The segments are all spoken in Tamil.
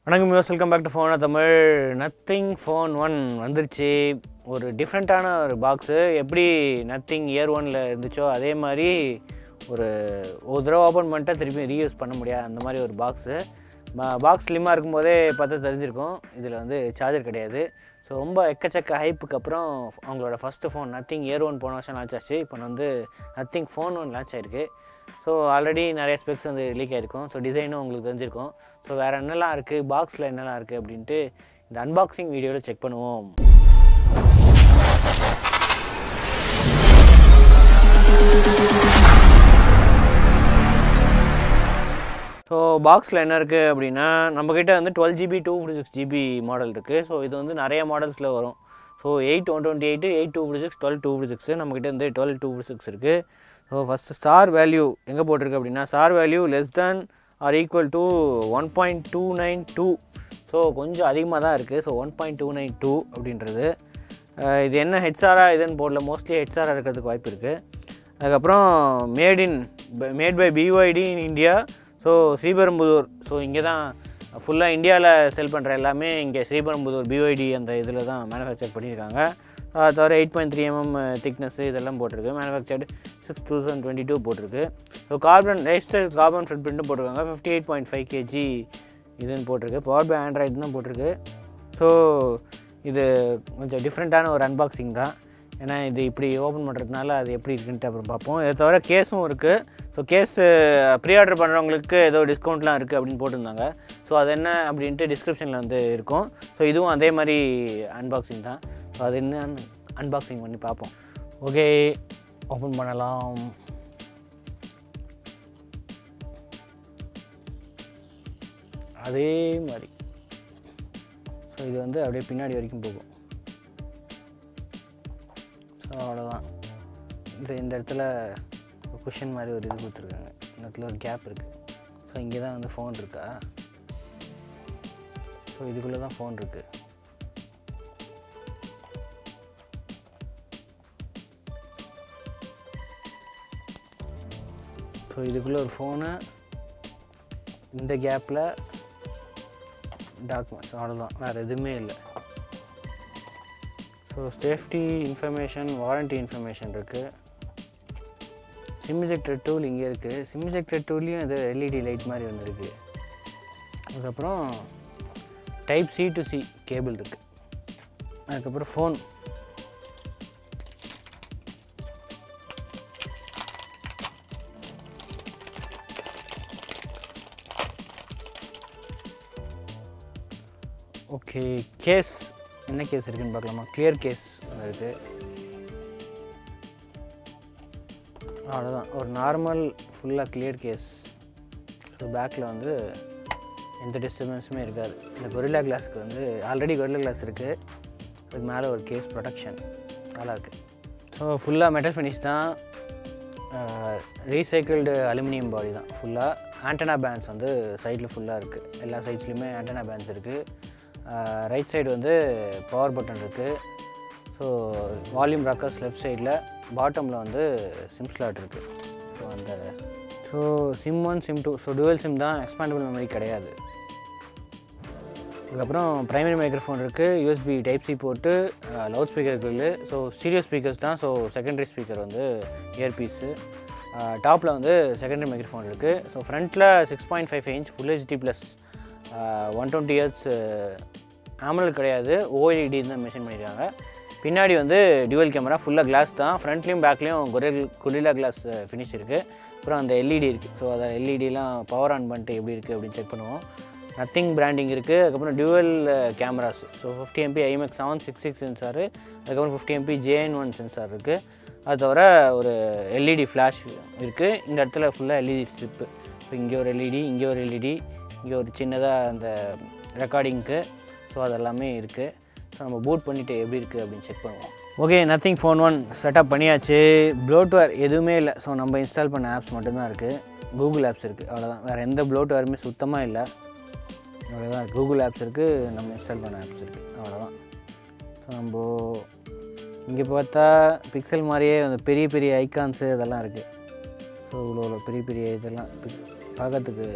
வணக்கம் யூஸ் வெல்கம் பேக் டு ஃபோனா தமிழ் நத்திங் ஃபோன் ஒன் வந்துருச்சு ஒரு டிஃப்ரெண்ட்டான ஒரு பாக்ஸு எப்படி நத்திங் இயர் ஒனில் இருந்துச்சோ அதே மாதிரி ஒரு ஒரு தடவை ஓப்பன் பண்ணிட்டா திருப்பி ரீயூஸ் பண்ண முடியாது அந்த மாதிரி ஒரு பாக்ஸு பாக்ஸ் ஸ்லிம்மாக இருக்கும்போதே பார்த்தா தெரிஞ்சிருக்கும் இதில் வந்து சார்ஜர் கிடையாது ஸோ ரொம்ப எக்கச்சக்க ஹைப்புக்கு அப்புறம் அவங்களோட first phone Nothing year one போன வருஷம் லான்ச் ஆச்சு இப்போ வந்து நத்திங் ஃபோன் ஒன் லான்ச் ஆயிருக்கு ஸோ ஆல்ரெடி நிறைய ஸ்பெக்ஸ் வந்து லீக் ஆகிருக்கும் ஸோ டிசைனும் உங்களுக்கு தெரிஞ்சிருக்கும் ஸோ வேறு என்னெல்லாம் இருக்குது பாக்ஸில் என்னெல்லாம் இருக்குது அப்படின்ட்டு இந்த அன்பாக்சிங் வீடியோவில் செக் பண்ணுவோம் ஸோ பாக்ஸில் என்ன இருக்குது அப்படின்னா நம்மக்கிட்ட வந்து twelve GB two fifty six GB model இருக்குது ஸோ இது வந்து நிறைய மாடல்ஸில் வரும் so eight one twenty eight eight two fifty six twelve two fifty six நம்மக்கிட்ட வந்து டுவெல் டூ ஃபிஃப்டி சிக்ஸ் இருக்குது ஸோ ஃபஸ்ட்டு ஸ்டார் வேல்யூ எங்கே போட்டிருக்கு அப்படின்னா star value less than or equal to one point two nine two so கொஞ்சம் அதிகமாக தான் இருக்குது so one point two nine two அப்படின்றது அஹ் இது என்ன ஹெச்ஆரா இதுன்னு போடல மோஸ்ட்லி ஹெச்ஆரா இருக்கிறதுக்கு வாய்ப்பு இருக்குது அதுக்கப்புறம் made in made by BYD in India so Sriperumbudur so இங்கே தான் ஃபுல்லாக இந்தியாவில் செல் பண்ணுற எல்லாமே இங்கே ஸ்ரீபெரும்புதூர் பிஒய்டி அந்த இதில் தான் மேனுஃபேக்சர் பண்ணியிருக்காங்க அது தவிர eight point three mm thickness இதெல்லாம் போட்டிருக்கு manufactured six thousand twenty two போட்டிருக்கு so carbon register carbon foot பிரிண்ட்டும் போட்டிருக்காங்க fifty eight point five kg இதுன்னு போட்டிருக்கு பவர் பை ஆண்ட்ராய்டு தான் போட்டிருக்கு ஸோ இது கொஞ்சம் டிஃப்ரெண்ட்டான ஒரு அன்பாக்சிங் தான் ஏன்னா இது இப்படி ஓப்பன் பண்ணுறதுனால அது எப்படி இருக்குன்ட்டு அப்புறம் பார்ப்போம் இதை தவிர கேஸும் இருக்குது ஸோ கேஸ் ப்ரீ ஆர்டர் பண்ணுறவங்களுக்கு ஏதோ டிஸ்கவுண்ட்லாம் இருக்குது அப்படின்னு போட்டிருந்தாங்க ஸோ அது என்ன அப்படின்ட்டு டிஸ்கிரிப்ஷனில் வந்து இருக்கும் ஸோ இதுவும் அதே மாதிரி அன்பாக்சிங் தான் ஸோ அது என்ன அன்பாக்சிங் பண்ணி பார்ப்போம் ஓகே ஓப்பன் பண்ணலாம் அதே மாதிரி ஸோ இது வந்து அப்படியே பின்னாடி வரைக்கும் போகும் ஸோ அவ்வளோதான் இந்த இந்த இடத்துல குஷன் மாதிரி ஒரு இது கொடுத்துருக்காங்க இந்த இடத்துல ஒரு கேப் இருக்குது ஸோ இங்கே தான் வந்து ஃபோன் இருக்கா ஸோ இதுக்குள்ளே தான் ஃபோன் இருக்குது ஸோ இதுக்குள்ளே ஒரு ஃபோனு இந்த கேப்பில் டாக்குமெண்ட்ஸ் அவ்வளோதான் வேறு எதுவுமே இல்லை so safety information warranty information இருக்குது சிம் இஜெக்டர் டூல் இங்கே இருக்குது சிம் இஜெக்டர் டூல்லையும் இது எல்இடி லைட் மாதிரி ஒன்று இருக்குது அதுக்கப்புறம் type C to C cable இருக்குது அதுக்கப்புறம் ஃபோன் ஓகே கேஸ் என்ன கேஸ் இருக்குன்னு பார்க்கலாமா கிளியர் கேஸ் இருக்குது அவ்வளோதான் ஒரு நார்மல் ஃபுல்லாக கிளியர் கேஸ் ஸோ பேக்கில் வந்து எந்த டிஸ்டர்பன்ஸுமே இருக்காது இந்த கொரில்லா கிளாஸ்க்கு வந்து ஆல்ரெடி கொரில்லா கிளாஸ் இருக்குது அதுக்கு மேலே ஒரு கேஸ் ப்ரொடெக்ஷன் நல்லா இருக்குது ஸோ ஃபுல்லாக மெட்டல் ஃபினிஷ் தான் ரீசைக்கிள்டு அலுமினியம் பாடி தான் ஃபுல்லாக ஆண்டனா பேண்ட்ஸ் வந்து சைடில் ஃபுல்லாக இருக்குது எல்லா சைட்ஸ்லையுமே ஆண்டனா பேண்ட்ஸ் இருக்குது ரைட் சைடு வந்து பவர் பட்டன் இருக்குது ஸோ வால்யூம் ராக்கர்ஸ் லெஃப்ட் சைடில் பாட்டமில் வந்து சிம் ஸ்லாட் இருக்குது ஸோ அந்த so SIM one SIM two so dual SIM தான் எக்ஸ்பாண்டபிள் மெமரி கிடையாது அதுக்கப்புறம் ப்ரைமரி மைக்ரோஃபோன் இருக்குது யூஎஸ்பி டைப் சி போட்டு லவுட் ஸ்பீக்கர் இருக்குது ஸோ ஸ்டீரியோ ஸ்பீக்கர்ஸ் தான் ஸோ செகண்டரி ஸ்பீக்கர் வந்து இயர்பீஸு டாப்பில் வந்து செகண்டரி மைக்ரோஃபோன் இருக்குது ஸோ ஃப்ரண்ட்டில் six point five inch full HD plus one twenty years AMOLED கிடையாது ஓஎல்இடி தான் மென்ஷன் பண்ணியிருக்காங்க பின்னாடி வந்து டியூவல் கேமரா ஃபுல்லாக கிளாஸ் தான் ஃப்ரண்ட்லேயும் பேக்லேயும் கொரில் கொரில்லா கிளாஸ் ஃபினிஷ் இருக்குது அப்புறம் அந்த எல்இடி இருக்குது ஸோ அதை எல்இடிலாம் பவர் ஆன் பண்ணிட்டு எப்படி இருக்குது அப்படின்னு செக் பண்ணுவோம் நத்திங் பிராண்டிங் இருக்குது அதுக்கப்புறம் dual cameras so fifty MP IMX seven six six sensor அதுக்கப்புறம் fifty MP JN one sensor இருக்குது அது தவிர ஒரு எல்இடி ஃப்ளாஷ் இருக்குது இந்த இடத்துல ஃபுல்லாக எல்இடி ஸ்ட்ரிப்பு இப்போ இங்கே ஒரு எல்இடி இங்கே ஒரு எல்இடி இங்கே ஒரு சின்னதாக அந்த ரெக்கார்டிங்க்கு ஸோ அதெல்லாமே இருக்குது ஸோ நம்ம பூட் பண்ணிவிட்டு எப்படி இருக்குது அப்படின்னு செக் பண்ணுவோம் okay Nothing phone one setup பண்ணியாச்சு ப்ளோட்வேர் எதுவுமே இல்லை ஸோ நம்ம இன்ஸ்டால் பண்ண ஆப்ஸ் மட்டும்தான் இருக்குது கூகுள் ஆப்ஸ் இருக்குது அவ்வளோதான் வேறு எந்த ப்ளோட்வேருமே சுத்தமாக இல்லை அவ்வளோதான் கூகுள் ஆப்ஸ் இருக்குது நம்ம இன்ஸ்டால் பண்ண ஆப்ஸ் இருக்குது அவ்வளோதான் ஸோ நம்ம இங்கே பார்த்தா பிக்சல் மாதிரியே அந்த பெரிய பெரிய ஐகான்ஸு இதெல்லாம் இருக்குது ஸோ இவ்வளோ இவ்வளோ பெரிய பெரிய இதெல்லாம் பிக்- பார்க்கறதுக்கு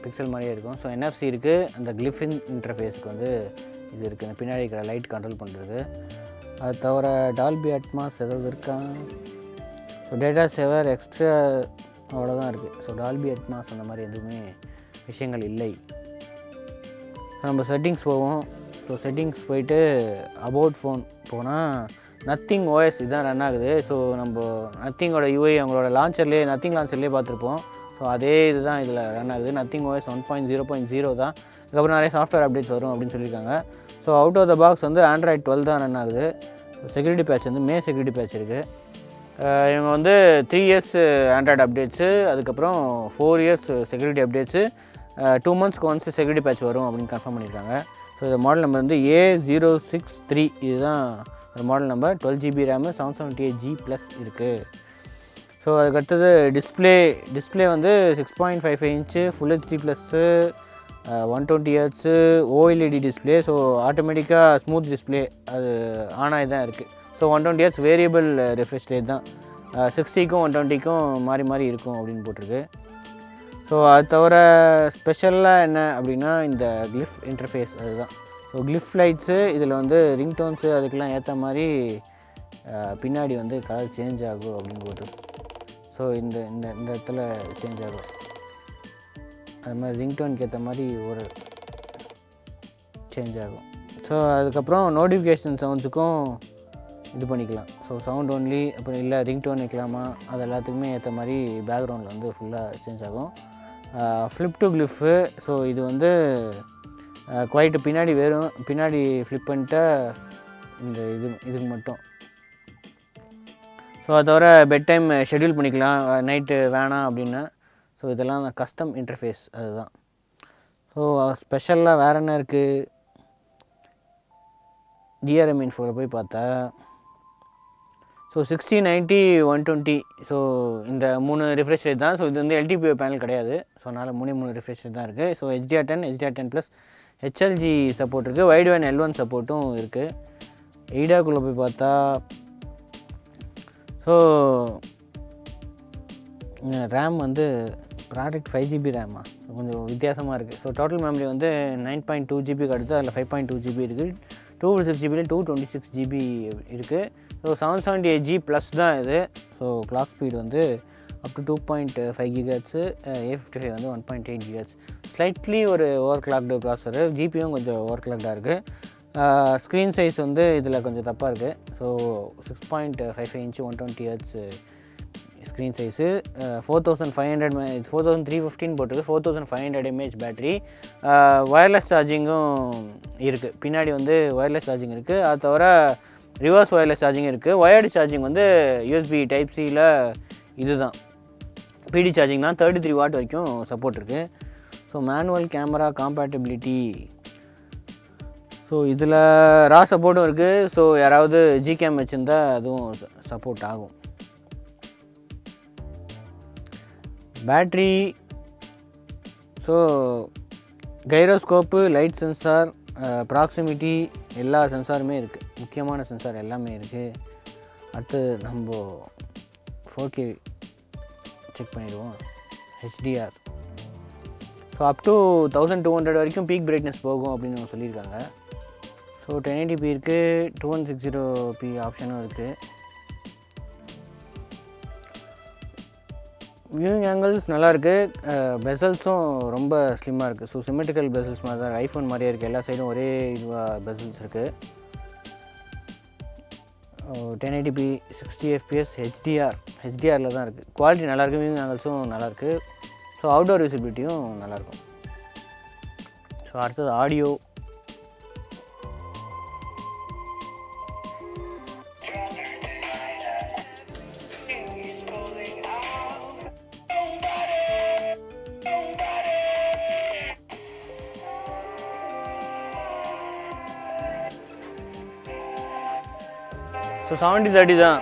பிக்சல் மாதிரியே இருக்கும் ஸோ என்எஃப்சி இருக்குது அந்த கிளிஃபின் இன்டர்ஃபேஸுக்கு வந்து இது இருக்குது இந்த பின்னாடி இருக்கிற லைட் கண்ட்ரோல் பண்ணுறது அது தவிர டால்பி அட்மாஸ் ஏதாவது இருக்கா ஸோ டேட்டா சேவர் எக்ஸ்ட்ரா அவ்வளோதான் இருக்குது ஸோ டால்பி அட்மாஸ் அந்த மாதிரி எதுவுமே விஷயங்கள் இல்லை ஸோ நம்ம செட்டிங்ஸ் போவோம் ஸோ செட்டிங்ஸ் போயிட்டு அபவுட் ஃபோன் போனால் நத்திங் ஓஎஸ் இதுதான் ரன் ஆகுது ஸோ நம்ம நத்திங்கோட யூஐ அவங்களோட லான்ச்சர்லேயே நத்திங் லான்ச்சர்லேயே பார்த்துருப்போம் ஸோ அதே இதுதான் இதில் ரன் ஆகுது Nothing OS one point zero point zero தான் அதுக்கப்புறம் நிறைய சாஃப்ட்வேர் அப்டேட்ஸ் வரும் அப்படின்னு சொல்லியிருக்காங்க so out of the box வந்து ஆண்ட்ராய்ட் டுவெல் தான் ரன் ஆகுது செக்யூரிட்டி பேட்ச் வந்து மே செக்யூரிட்டி பேட்ச் இருக்குது அஹ் இவங்க வந்து த்ரீ இயர்ஸ் ஆண்ட்ராய்டு அப்டேட்ஸு அதுக்கப்புறம் four years security updates two மந்த்ஸ்க்கு ஒன்ஸ் செக்யூரிட்டி பேட்ச் வரும் அப்படின்னு கன்ஃபார்ம் பண்ணியிருக்காங்க ஸோ இந்த மாடல் நம்பர் வந்து ஏ ஜீரோ சிக்ஸ் த்ரீ இதுதான் இந்த model number twelve GB RAM seven seventy eight G plus இருக்குது ஸோ அதுக்கடுத்தது டிஸ்ப்ளே டிஸ்ப்ளே வந்து six point five five inch full HD plus one twenty hertz OLED display so ஆட்டோமேட்டிக்காக ஸ்மூத் டிஸ்ப்ளே அது ஆன் ஆகி தான் இருக்குது so one twenty hertz variable refresh rate தான் சிக்ஸ்டிக்கும் ஒன் டுவெண்ட்டிக்கும் மாறி மாறி இருக்கும் அப்படின்னு போட்டிருக்கு ஸோ அது தவிர ஸ்பெஷலாக என்ன அப்படின்னா இந்த கிளிஃப் இன்டர்ஃபேஸ் அதுதான் ஸோ கிளிஃப் லைட்ஸு இதில் வந்து ரிங்டோன்ஸு அதுக்கெல்லாம் ஏற்ற மாதிரி அஹ், பின்னாடி வந்து கலர் சேஞ்ச் ஆகும் அப்படின்னு போட்டு ஸோ இந்த இந்த இந்த இடத்துல சேஞ்ச் ஆகும் அது மாதிரி ரிங்டோனுக்கு ஏற்ற மாதிரி ஒரு சேஞ்ச் ஆகும் ஸோ அதுக்கப்புறம் நோட்டிஃபிகேஷன் சவுண்ட்ஸுக்கும் இது பண்ணிக்கலாம் ஸோ சவுண்ட் ஒன்லி அப்புறம் இல்லை ரிங்டோன் வைக்கலாமா அது எல்லாத்துக்குமே ஏற்ற மாதிரி பேக்ரவுண்டில் வந்து ஃபுல்லாக சேஞ்ச் ஆகும் ஃப்ளிப் டு கிளிஃபு ஸோ இது வந்து குவைட்டு பின்னாடி வெறும் பின்னாடி ஃப்ளிப் பண்ணிட்டா இந்த இது இதுக்கு மட்டும் ஸோ அது தவிர பெட் டைம் ஷெட்யூல் பண்ணிக்கலாம் நைட்டு வேணாம் அப்படின்னா ஸோ இதெல்லாம் கஸ்டம் இன்டர்ஃபேஸ் அதுதான் ஸோ ஸ்பெஷலாக வேறு என்ன இருக்குது டிஆர்எம் இன்ஃபோவில் போய் பார்த்தா so sixty ninety one twenty so இந்த மூணு ரிஃப்ரெஷ் ரேட் தான் ஸோ இது வந்து எல்டிபிஓ பேனல் கிடையாது ஸோ அதனால் மூணே மூணு ரிஃப்ரெஷ் ரேட் தான் இருக்குது so HDR ten HDR ten plus HLG support இருக்குது வைட் ஒன் எல் ஒன் சப்போர்ட்டும் இருக்குது எய்டாக்குள்ளே போய் பார்த்தா ஸோ ரேம் வந்து ப்ராடக்ட் ஃபைவ் ஜிபி ரேமா கொஞ்சம் வித்தியாசமாக இருக்குது ஸோ டோட்டல் மெமரி வந்து நைன் பாயிண்ட் டூ ஜிபிக்கு அடுத்து அதில் ஃபைவ் பாயிண்ட் டூ ஜிபி இருக்குது டூ சிக்ஸ் ஜிபியில் டூ டுவெண்ட்டி சிக்ஸ் ஜிபி இருக்குது so seven seventy eight G plus தான் இது ஸோ கிளாக் ஸ்பீடு வந்து up to two point five gigahertz A fifty five வந்து one point eight gigahertz slightly ஒரு ஓவர் கிளாக்டு ப்ராசரு ஜிபியும் கொஞ்சம் ஓவர் கிளாக்டாக இருக்குது ஸ்க்ரீன் சைஸ் வந்து இதில் கொஞ்சம் தப்பாக இருக்குது so six point five five inch one twenty hertz screen size four thousand five hundred four thousand three fifteen போட்டிருக்கு four thousand five hundred mAh battery wireless சார்ஜிங்கும் இருக்குது பின்னாடி வந்து ஒயர்லெஸ் சார்ஜிங் இருக்குது அது தவிர ரிவர்ஸ் ஒயர்லெஸ் சார்ஜிங் இருக்குது ஒயர்டு சார்ஜிங் வந்து யூஎஸ்பி டைப் சியில் இதுதான் பிடி சார்ஜிங் தான் தேர்ட்டி த்ரீ வாட் வரைக்கும் சப்போர்ட் இருக்குது so manual camera compatibility so இதில் ரா சப்போர்ட்டும் இருக்குது ஸோ யாராவது ஜிகேம் வச்சுருந்தா அதுவும் சப்போர்ட் ஆகும் battery so gyroscope light sensor proximity எல்லா சென்சாருமே இருக்குது முக்கியமான சென்சார் எல்லாமே இருக்குது அடுத்து நம்ம ஃபோர் கே செக் பண்ணிவிடுவோம் HDR so up to thousand two hundred வரைக்கும் பீக் பிரைட்னஸ் போகும் அப்படின்னு அவங்க சொல்லியிருக்காங்க ஸோ டென் எயிட்டி பி இருக்குது two one six zero P ஆப்ஷனும் இருக்குது வியூவிங் ஆங்கிள்ஸ் நல்லாயிருக்கு பெசல்ஸும் ரொம்ப ஸ்லிம்மாக இருக்குது ஸோ சிமெட்ரிக்கல் பெசல்ஸ் மாதிரி தான் ஐஃபோன் மாதிரியே இருக்குது எல்லா சைடும் ஒரே இதுவாக பெசல்ஸ் இருக்குது ten eighty sixty FPS HDR ஹெச்டிஆரில் தான் இருக்குது குவாலிட்டி நல்லாயிருக்கு வியூவிங் ஆங்கிள்ஸும் நல்லாயிருக்கு ஸோ அவுட்டோர் விசிபிலிட்டியும் நல்லாயிருக்கும் ஸோ அடுத்தது ஆடியோ ஸோ செவன்ட்டி தேர்ட்டி தான்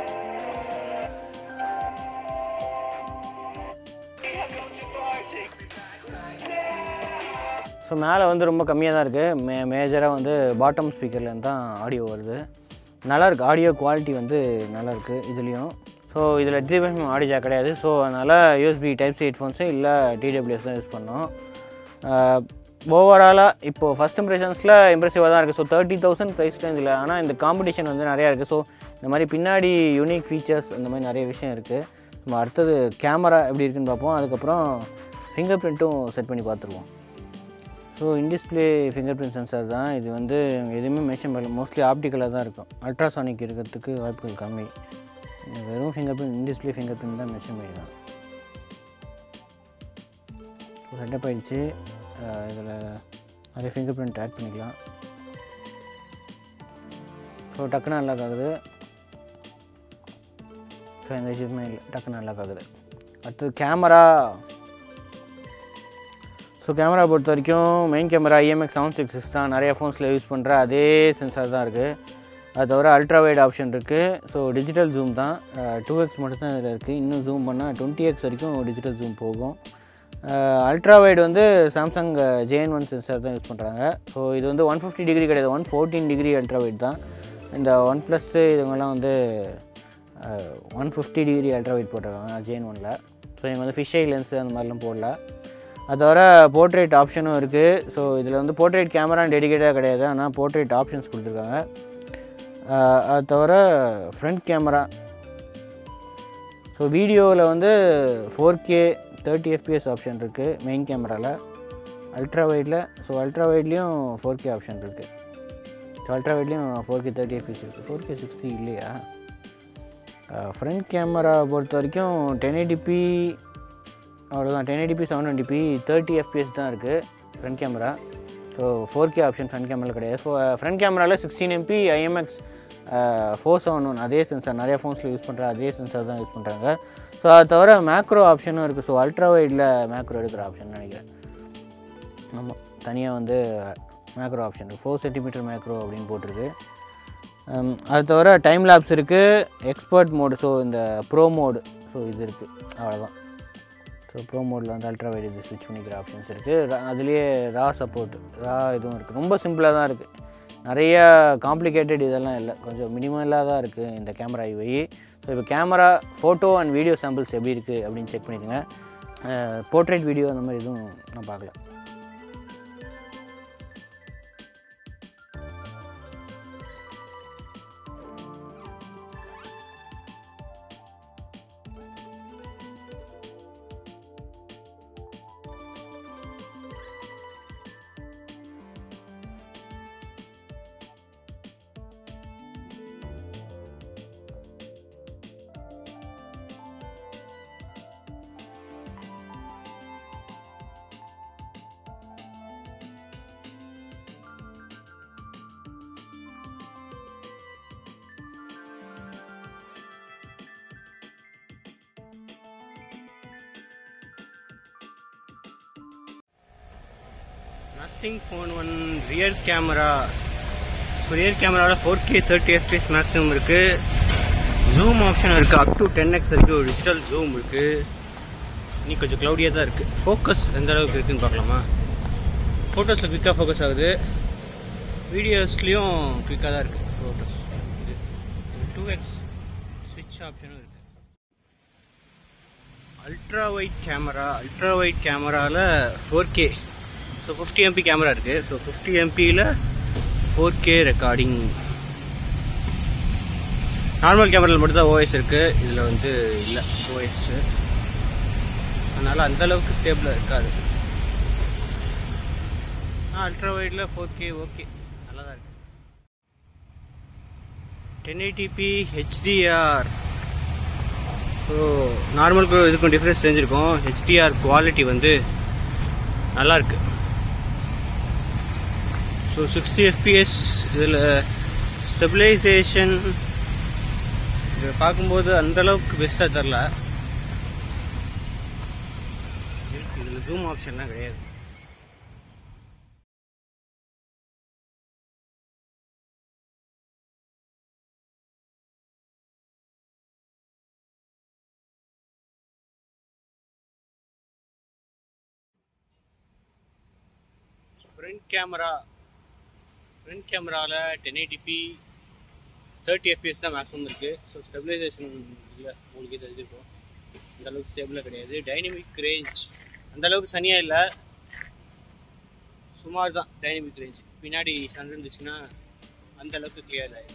ஸோ மேலே வந்து ரொம்ப கம்மியாக தான் இருக்குது மே மேஜராக வந்து பாட்டம் ஸ்பீக்கர்லேருந்து தான் ஆடியோ வருது நல்லாயிருக்கு ஆடியோ குவாலிட்டி வந்து நல்லாயிருக்கு இதுலேயும் ஸோ இதில் த்ரீ ஆடியோ ஜாக் கிடையாது ஸோ அதனால் யூஎஸ்பி டைப் சி ஹெட்ஃபோன்ஸு இல்லை டிடபிள்யூஎஸ் தான் யூஸ் பண்ணோம் ஓவராலாக இப்போது ஃபஸ்ட் இம்ப்ரெஷன்ஸில் இம்ப்ரெசிவாக தான் இருக்குது ஸோ தேர்ட்டி தௌசண்ட் ப்ரைஸ் ரேஞ்சில் ஆனால் இந்த காம்படிஷன் வந்து நிறையா இருக்குது ஸோ இந்த மாதிரி பின்னாடி யூனிக் ஃபீச்சர்ஸ் இந்த மாதிரி நிறைய விஷயம் இருக்குது நம்ம அடுத்தது கேமரா எப்படி இருக்குன்னு பார்ப்போம் அதுக்கப்புறம் ஃபிங்கர் பிரிண்ட்டும் செட் பண்ணி பார்த்துருவோம் so in display fingerprint sensor தான் இது வந்து எதுவுமே மென்ஷன் பண்ணல மோஸ்ட்லி ஆப்டிக்கலாக தான் இருக்கும் அல்ட்ராசானிக் இருக்கிறதுக்கு வாய்ப்புகள் கம்மி இது வெறும் fingerprint in display fingerprint தான் மென்ஷன் பண்ணியிருக்காங்க செட்டப் ஆயிடுச்சு இதில் நிறைய ஃபிங்கர் பிரிண்ட் ஆட் பண்ணிக்கலாம் ஸோ டக்குன்னு அன்லாக் ஆகுது ஸோ எந்த இஷ்யூமே இல்லை டக்குன்னு அன்லாக் ஆகுது அடுத்தது கேமரா ஸோ கேமரா பொறுத்த வரைக்கும் main camera IMX seven six six தான் நிறைய ஃபோன்ஸில் யூஸ் பண்ணுற அதே சென்சார் தான் இருக்குது அது தவிர அல்ட்ரா வைட் ஆப்ஷன் இருக்குது ஸோ டிஜிட்டல் ஜூம் தான் டூ எக்ஸ் மட்டும் தான் இதில் இருக்குது இன்னும் ஜூம் பண்ணால் டுவெண்ட்டி எக்ஸ் வரைக்கும் டிஜிட்டல் ஜூம் போகும் அல்ட்ரா வைட் வந்து சாம்சங் ஜேஎன் ஒன் சென்சார் தான் யூஸ் பண்ணுறாங்க ஸோ இது வந்து ஒன் ஃபிஃப்டி டிகிரி கிடையாது one fourteen degree ultra wide தான் இந்த ஒன் ப்ளஸ்ஸு இதுங்கெல்லாம் வந்து one fifty degree ultra wide போட்டிருக்காங்க ஜேஎன் ஒனில் ஸோ இவங்க வந்து ஃபிஷ் ஐ லென்ஸு அந்த மாதிரிலாம் போடல அது தவிர போர்ட்ரேட் ஆப்ஷனும் இருக்குது ஸோ இதில் வந்து போர்ட்ரேட் கேமரா டெடிகேட்டாக கிடையாது ஆனால் போர்ட்ரேட் ஆப்ஷன்ஸ் கொடுத்துருக்காங்க அது தவிர ஃப்ரண்ட் கேமரா ஸோ வீடியோவில் வந்து four K thirty FPS option இருக்குது மெயின் கேமராவில் அல்ட்ரா வைடில் ஸோ அல்ட்ரா வைட்லேயும் ஃபோர் கே ஆப்ஷன் இருக்குது ஸோ அல்ட்ரா வைட்லேயும் ஃபோர் கே தேர்ட்டி எஃபிஎஸ் இருக்குது ஃபோர் கே சிக்ஸ்டி இல்லையா ஃப்ரண்ட் கேமரா பொறுத்த வரைக்கும் டென் எயிட்டிபி அவ்வளோதான் ten eighty P seven twenty P thirty FPS தான் இருக்குது front camera so four K option front camera கிடையாது ஸோ ஃப்ரண்ட் கேமராவில் sixteen MP IMX four seven one அதே சென்சார் நிறைய ஃபோன்ஸில் யூஸ் பண்ணுற அதே சென்சார் தான் யூஸ் பண்ணுறாங்க ஸோ அது தவிர மேக்ரோ ஆப்ஷனும் இருக்குது ஸோ அல்ட்ரா வைடில் மேக்ரோ எடுக்கிற ஆப்ஷன் நினைக்கிறேன் ஆமாம் தனியாக வந்து மேக்ரோ ஆப்ஷன் இருக்குது ஃபோர் சென்டிமீட்டர் மேக்ரோ அப்படின்னு போட்டிருக்கு அது தவிர டைம் லேப்ஸ் இருக்குது எக்ஸ்பர்ட் மோடு ஸோ இந்த ப்ரோ மோடு ஸோ இது இருக்குது அவ்வளோதான் ஸோ ப்ரோ மோடில் வந்து அல்ட்ரா வைட் இது ஸ்விட்ச் பண்ணிக்கிற ஆப்ஷன்ஸ் இருக்குது அதுலேயே ரா சப்போர்ட் ரா இதுவும் இருக்குது ரொம்ப சிம்பிளாக தான் இருக்குது நிறைய காம்ப்ளிகேட்டட் இதெல்லாம் இல்லை கொஞ்சம் மினிமலாக தான் இருக்குது இந்த கேமரா இவை ஸோ இப்போ camera photo and video samples எப்படி இருக்குது அப்படின்னு செக் பண்ணிடுங்க போர்ட்ரேட் வீடியோ அந்த மாதிரி எதுவும் நான் பார்க்கல Nothing phone one rear camera rear கேமராவில் four K thirty FPS maximum இருக்குது ஜூம் ஆப்ஷன் இருக்குது அப் டு டென் எக்ஸ் வரைக்கும் டிஜிட்டல் ஜூம் இருக்குது நீ கொஞ்சம் க்ளவுடியாக தான் இருக்குது ஃபோக்கஸ் எந்த அளவுக்கு இருக்குன்னு பார்க்கலாமா ஃபோட்டோஸில் குயிக்காக ஃபோக்கஸ் ஆகுது வீடியோஸ்லேயும் குயிக்காக தான் இருக்குது ஃபோட்டோஸ் இது டூ எக்ஸ் ஸ்விட்ச் ஆப்ஷனும் இருக்குது ultra wide camera ultra wide கேமராவில் four K so fifty MP camera இருக்குது ஸோ ஃபிஃப்டி எம்பியில் ஃபோர் கே ரெக்கார்டிங் நார்மல் கேமராவில் மட்டும் தான் ஓஎஸ் இருக்குது இதில் வந்து இல்லை ஓஎஸ் அதனால் அந்தளவுக்கு ஸ்டேபிளாக இருக்காது ஆ அல்ட்ரா வைடில் ஃபோர் கே ஓகே நல்லா தான் இருக்குது ten eighty P HDR so normal இதுக்கும் டிஃப்ரென்ஸ் தெரிஞ்சிருக்கும் ஹெச்டிஆர் குவாலிட்டி வந்து நல்லா இருக்கு ஸோ சிக்ஸ்டி எஃபிஎஸ் இதில் ஸ்டெபிலைசேஷன் இதை பார்க்கும்போது அந்த அளவுக்கு பெஸ்ட்டாக தெரில இதில் ஜூம் ஆப்ஷன்லாம் கிடையாது ஃப்ரண்ட் கேமரா ஃப்ரண்ட் கேமராவில் டென் எயிட்டிபி தேர்ட்டி எஃபிஎஸ் தான் மேக்ஸிமம் இருக்குது ஸோ ஸ்டெபிலைசேஷன் இல்லை உங்களுக்கு தெரிஞ்சிருக்கும் அந்த அளவுக்கு ஸ்டேபிளாக கிடையாது டைனமிக் ரேஞ்ச் அந்த அளவுக்கு சனியாக இல்லை சுமார் தான் டைனமிக் ரேஞ்ச் பின்னாடி சன் இருந்துச்சுன்னா அந்த அளவுக்கு கிளியர் ஆகிடும்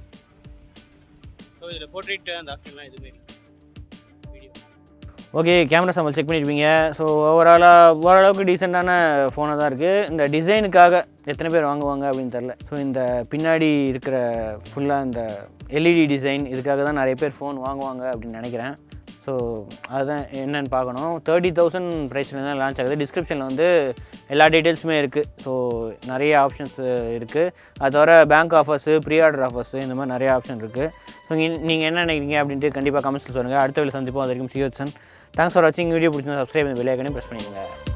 ஸோ இதில் போர்ட்ரேட் அந்த ஆப்ஷன்லாம் எதுவுமே இல்லை video okay camera sample check பண்ணியிருப்பீங்க ஸோ ஓவராலாக ஓரளவுக்கு டீசெண்டான ஃபோனாக தான் இருக்குது இந்த டிசைனுக்காக எத்தனை பேர் வாங்குவாங்க அப்படின்னு தெரில ஸோ இந்த பின்னாடி இருக்கிற ஃபுல்லாக இந்த எல்இடி டிசைன் இதுக்காக தான் நிறைய பேர் ஃபோன் வாங்குவாங்க அப்படின்னு நினைக்கிறேன் ஸோ அதுதான் என்னென்னு பார்க்கணும் தேர்ட்டி தௌசண்ட் ப்ரைஸில் தான் லான்ச் ஆகுது டிஸ்கிரிப்ஷனில் வந்து எல்லா டீட்டெயில்ஸுமே இருக்குது ஸோ நிறைய ஆப்ஷன்ஸ் இருக்குது அது தவிர bank offers pre order offers இந்த மாதிரி நிறைய ஆப்ஷன் இருக்குது ஸோ நீங்கள் என்ன நினைக்கிறீங்க அப்படின்ட்டு கண்டிப்பாக கமெண்ட்ஸில் சொல்லுங்கள் அடுத்த வேலை சந்திப்போம் அது வரைக்கும் சியோசன் தேங்க்ஸ் ஃபார் வாட்சிங் வீடியோ பிடிச்சிருந்தா சப்ஸ்கிரைப் பண்ணி பெல் ஐக்கனையும் ப்ரெஸ் பண்ணிடுங்க